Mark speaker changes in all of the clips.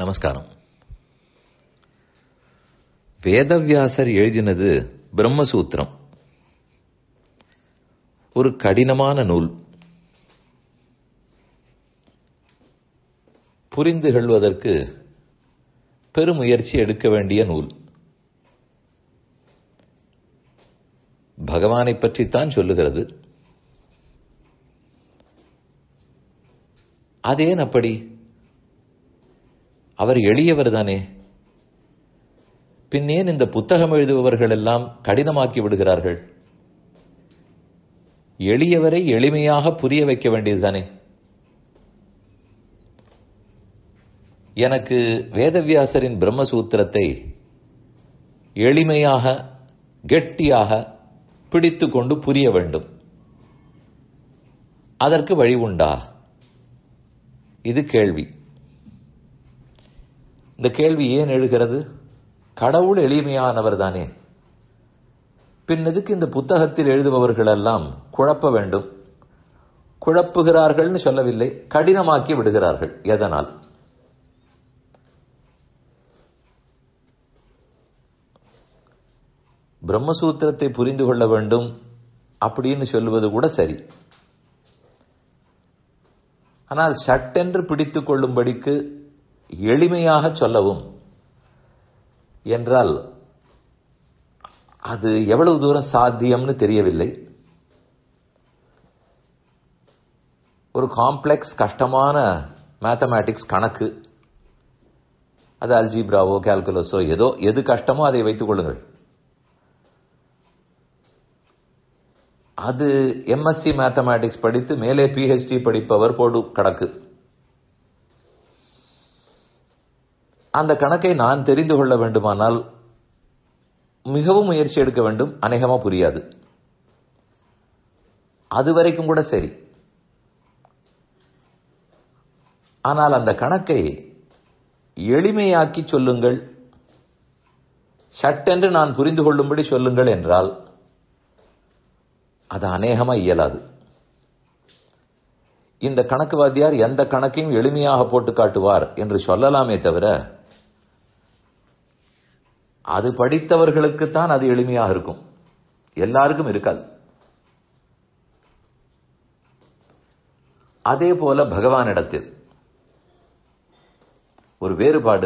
Speaker 1: நமஸ்காரம் வேதவியாசர் எழுதினது பிரம்மசூத்திரம் ஒரு கடினமான நூல் புரிந்து கொள்வதற்கு பெருமுயற்சி எடுக்க வேண்டிய நூல் பகவானை பற்றித்தான் சொல்லுகிறது அதேன் அப்படி அவர் எளியவர் தானே பின்னேன் இந்த புத்தகம் எழுதுபவர்கள் எல்லாம் கடினமாக்கி விடுகிறார்கள் எளியவரை எளிமையாக புரிய வைக்க வேண்டியதுதானே எனக்கு வேதவியாசரின் பிரம்மசூத்திரத்தை எளிமையாக கெட்டியாக பிடித்து கொண்டு புரிய வேண்டும் அதற்கு வழி உண்டா இது கேள்வி இந்த கேள்வி ஏன் எழுகிறது கடவுள் எளிமையானவர் தானே பின் எதுக்கு இந்த புத்தகத்தில் எழுதுபவர்கள் எல்லாம் குழப்ப வேண்டும் குழப்புகிறார்கள்னு சொல்லவில்லை கடினமாக்கி விடுகிறார்கள் எதனால் பிரம்மசூத்திரத்தை புரிந்து கொள்ள வேண்டும் அப்படின்னு சொல்லுவது கூட சரி ஆனால் சட்டென்று பிடித்துக் கொள்ளும்படிக்கு எளிமையாக சொல்லவும் என்றால் அது எவ்வளவு தூரம் சாத்தியம்னு தெரியவில்லை ஒரு காம்ப்ளெக்ஸ் கஷ்டமான மேத்தமேட்டிக்ஸ் கணக்கு அது அல்ஜிப்ராவோ கால்குலஸோ ஏதோ எது கஷ்டமோ அதை வைத்துக் கொள்ளுங்கள் அது எம்எஸ்சி மேத்தமேட்டிக்ஸ் படித்து மேலே பிஹெச்டி படிப்பவர் போடு கணக்கு அந்த கணக்கை நான் தெரிந்து கொள்ள வேண்டுமானால் மிகவும் முயற்சி எடுக்க வேண்டும் அநேகமா புரியாது அது வரைக்கும் கூட சரி ஆனால் அந்த கணக்கை எளிமையாக்கி சொல்லுங்கள் சட்டென்று நான் புரிந்து கொள்ளும்படி சொல்லுங்கள் என்றால் அது அநேகமா இயலாது இந்த கணக்கு வாத்தியார் எந்த கணக்கையும் எளிமையாக போட்டு காட்டுவார் என்று சொல்லலாமே தவிர அது படித்தவர்களுக்குத்தான் அது எளிமையாக இருக்கும் எல்லாருக்கும் இருக்காது அதே போல பகவானிடத்தில் ஒரு வேறுபாடு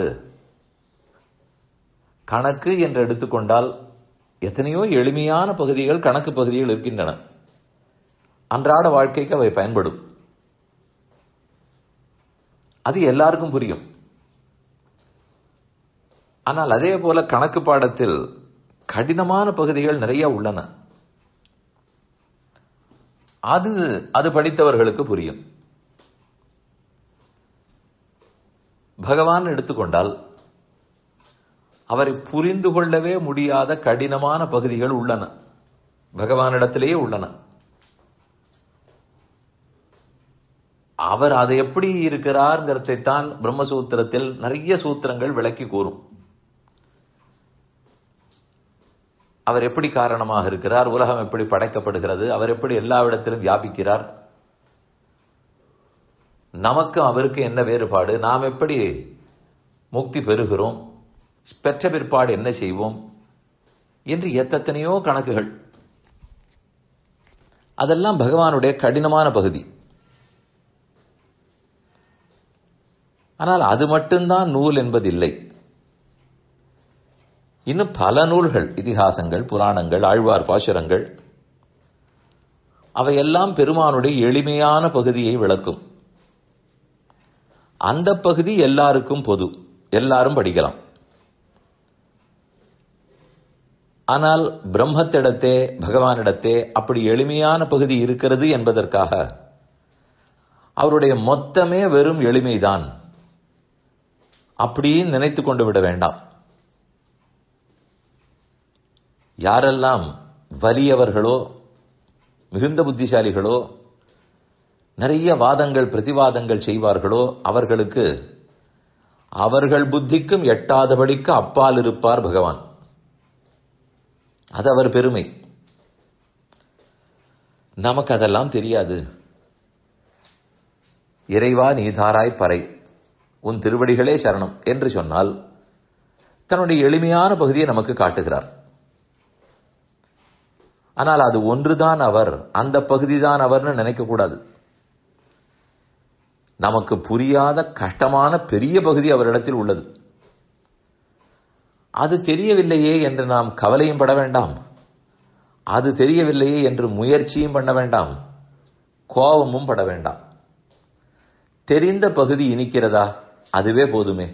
Speaker 1: கணக்கு என்று எடுத்துக்கொண்டால் எத்தனையோ எளிமையான பகுதிகள் கணக்கு பகுதிகள் இருக்கின்றன அன்றாட வாழ்க்கைக்கு அவை பயன்படும் அது எல்லாருக்கும் புரியும் ஆனால் அதே போல கணக்கு பாடத்தில் கடினமான பகுதிகள் நிறைய உள்ளன அது அது படித்தவர்களுக்கு புரியும் பகவான் எடுத்துக்கொண்டால் அவரை புரிந்து கொள்ளவே முடியாத கடினமான பகுதிகள் உள்ளன பகவானிடத்திலேயே உள்ளன அவர் அது எப்படி இருக்கிறார்ங்கிறதை தான் பிரம்மசூத்திரத்தில் நிறைய சூத்திரங்கள் விளக்கி கூறும் அவர் எப்படி காரணமாக இருக்கிறார் உலகம் எப்படி படைக்கப்படுகிறது அவர் எப்படி எல்லா இடத்திலும் வியாபிக்கிறார் நமக்கு அவருக்கு என்ன வேறுபாடு நாம் எப்படி முக்தி பெறுகிறோம் பெற்ற பிற்பாடு என்ன செய்வோம் என்று எத்தனையோ கணக்குகள் அதெல்லாம் பகவானுடைய கடினமான பகுதி ஆனால் அது மட்டும்தான் நூல் என்பதில்லை இன்னும் பல நூல்கள் இதிகாசங்கள் புராணங்கள் ஆழ்வார் பாசுரங்கள் அவையெல்லாம் பெருமானுடைய எளிமையான பகுதியை விளக்கும் அந்த பகுதி எல்லாருக்கும் பொது எல்லாரும் படிக்கலாம் ஆனால் பிரம்மத்திடத்தே பகவானிடத்தே அப்படி எளிமையான பகுதி இருக்கிறது என்பதற்காக அவருடைய மொத்தமே வெறும் எளிமைதான் அப்படின்னு நினைத்து கொண்டு விட வேண்டாம் யாரெல்லாம் வலியவர்களோ மிகுந்த புத்திசாலிகளோ நிறைய வாதங்கள் பிரதிவாதங்கள் செய்வார்களோ அவர்களுக்கு அவர்கள் புத்திக்கும் எட்டாதபடிக்கு அப்பால் இருப்பார் பகவான் அது அவர் பெருமை நமக்கு அதெல்லாம் தெரியாது இறைவா நீதாராய் பறை உன் திருவடிகளே சரணம் என்று சொன்னால் தன்னுடைய எளிமையான பகுதியை நமக்கு காட்டுகிறார் ஆனால் அது ஒன்றுதான் அவர் அந்த பகுதிதான் அவர்னு நினைக்க கூடாது நமக்கு புரியாத கஷ்டமான பெரிய பகுதி அவரிடத்தில் உள்ளது அது தெரியவில்லையே என்று நாம் கவலையும் பட வேண்டாம் அது தெரியவில்லையே என்று முயற்சியும் பண்ண வேண்டாம் கோபமும் பட வேண்டாம் தெரிந்த பகுதி இனிக்கிறதா அதுவே போதுமே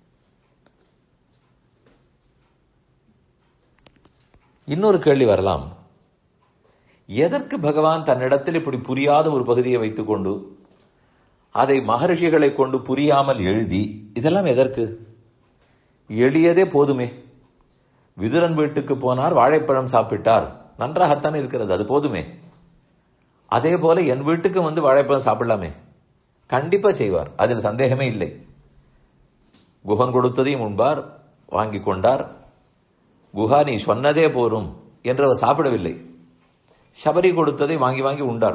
Speaker 1: இன்னொரு கேள்வி வரலாம் எதற்கு பகவான் தன்னிடத்தில் இப்படி புரியாத ஒரு பகுதியை வைத்துக் கொண்டு அதை மகர்ஷிகளை கொண்டு புரியாமல் எழுதி இதெல்லாம் எதற்கு எளியதே போதுமே விதுரன் வீட்டுக்கு போனார் வாழைப்பழம் சாப்பிட்டார் நன்றாகத்தான் இருக்கிறது அது போதுமே அதே போல என் வீட்டுக்கு வந்து வாழைப்பழம் சாப்பிடலாமே கண்டிப்பா செய்வார் அதில் சந்தேகமே இல்லை குஹன் கொடுத்ததையும் உண்பார் வாங்கி கொண்டார் குஹா நீ சொன்னதே போரும் என்று அவர் சாப்பிடவில்லை சபரி கொடுத்ததை வாங்கி வாங்கி உண்டார்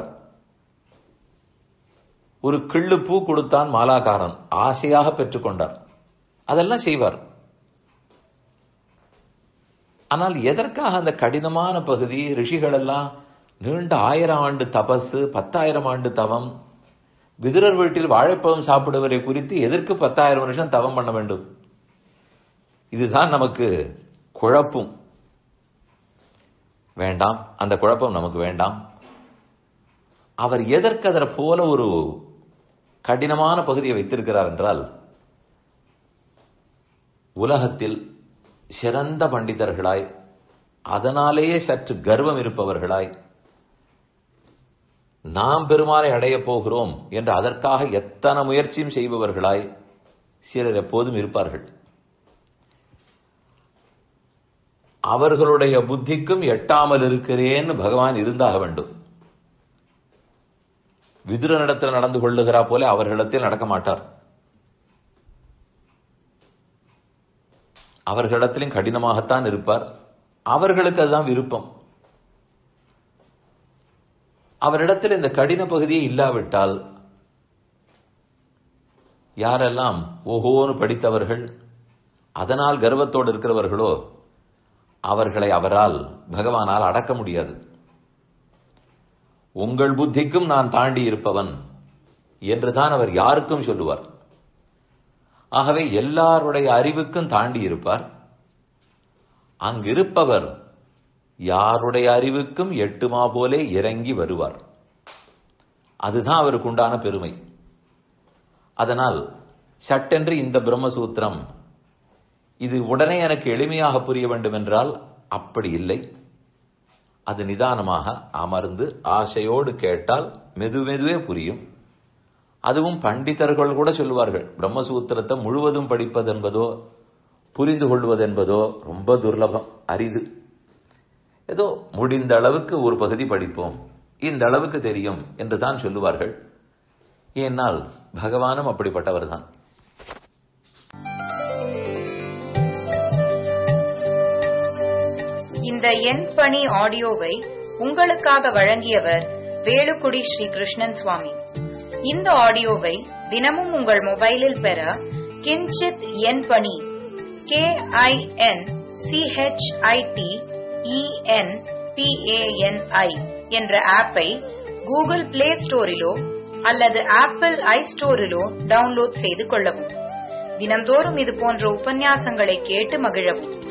Speaker 1: ஒரு கிள்ளு பூ கொடுத்தான் மாலாக்காரன் ஆசையாக பெற்றுக்கொண்டார் அதெல்லாம் செய்வார் ஆனால் எதற்காக அந்த கடினமான பகுதி ரிஷிகள் எல்லாம் நீண்ட ஆயிரம் ஆண்டு தபசு பத்தாயிரம் ஆண்டு தவம் விதுரர் வீட்டில் வாழைப்பழம் சாப்பிடுவதை குறித்து எதற்கு பத்தாயிரம் வருஷம் தவம் பண்ண வேண்டும் இதுதான் நமக்கு குழப்பும் வேண்டாம் அந்த குழப்பம் நமக்கு வேண்டாம் அவர் எதற்கு அதர போல ஒரு கடினமான பகுதியை வைத்திருக்கிறார் என்றால் உலகத்தில் சிறந்த பண்டிதர்களாய் அதனாலேயே சற்று கர்வம் இருப்பவர்களாய் நாம் பெருமானை அடையப் போகிறோம் என்று அதற்காக எத்தனை முயற்சியும் செய்பவர்களாய் சிலர் எப்போதும் இருப்பார்கள் அவர்களுடைய புத்திக்கும் எட்டாமல் இருக்கிறேன்னு பகவான் இருந்தாக வேண்டும் விதுரனிடத்தில் நடந்து கொள்ளுகிறா போல அவர்களிடத்தில் நடக்க மாட்டார் அவர்களிடத்திலும் கடினமாகத்தான் இருப்பார் அவர்களுக்கு அதுதான் விருப்பம் அவரிடத்தில் இந்த கடின பகுதியே இல்லாவிட்டால் யாரெல்லாம் ஓஹோன்னு படித்தவர்கள் அதனால் கர்வத்தோடு இருக்கிறவர்களோ அவர்களை அவரால் பகவானால் அடக்க முடியாது உங்கள் புத்திக்கும் நான் தாண்டி இருப்பவன் என்றுதான் அவர் யாருக்கும் சொல்லுவார் ஆகவே எல்லாருடைய அறிவுக்கும் தாண்டி இருப்பார் அங்கிருப்பவர் யாருடைய அறிவுக்கும் எட்டுமா போலே இறங்கி வருவார் அதுதான் அவருக்கு உண்டான பெருமை அதனால் சட்டென்று இந்த பிரம்மசூத்திரம் இது உடனே எனக்கு எளிமையாக புரிய வேண்டும் என்றால் அப்படி இல்லை அது நிதானமாக அமர்ந்து ஆசையோடு கேட்டால் மெது மெதுவே புரியும் அதுவும் பண்டிதர்கள் கூட சொல்லுவார்கள் பிரம்மசூத்திரத்தை முழுவதும் படிப்பது என்பதோ புரிந்து கொள்வது என்பதோ ரொம்ப துர்லபம் அரிது ஏதோ முடிந்த அளவுக்கு ஒரு பகுதி படிப்போம் இந்த அளவுக்கு தெரியும் என்று தான் சொல்லுவார்கள் ஏனால் பகவானும் அப்படிப்பட்டவர் தான்
Speaker 2: இந்த என் பணி ஆடியோவை உங்களுக்காக வழங்கியவர் வேலுக்குடி ஸ்ரீ கிருஷ்ணன் சுவாமி இந்த ஆடியோவை தினமும் உங்கள் மொபைலில் பெற கிஞ்சித் என் பணி கே ஐ என் சிஹெச்ஐடி இஎன் பிஏஎன்ஐ என்ற ஆப்பை கூகுள் பிளே ஸ்டோரிலோ அல்லது ஆப்பிள் ஐ ஸ்டோரிலோ டவுன்லோட் செய்து கொள்ளவும் தினம்தோறும் இது போன்ற உபன்யாசங்களை கேட்டு மகிழவும்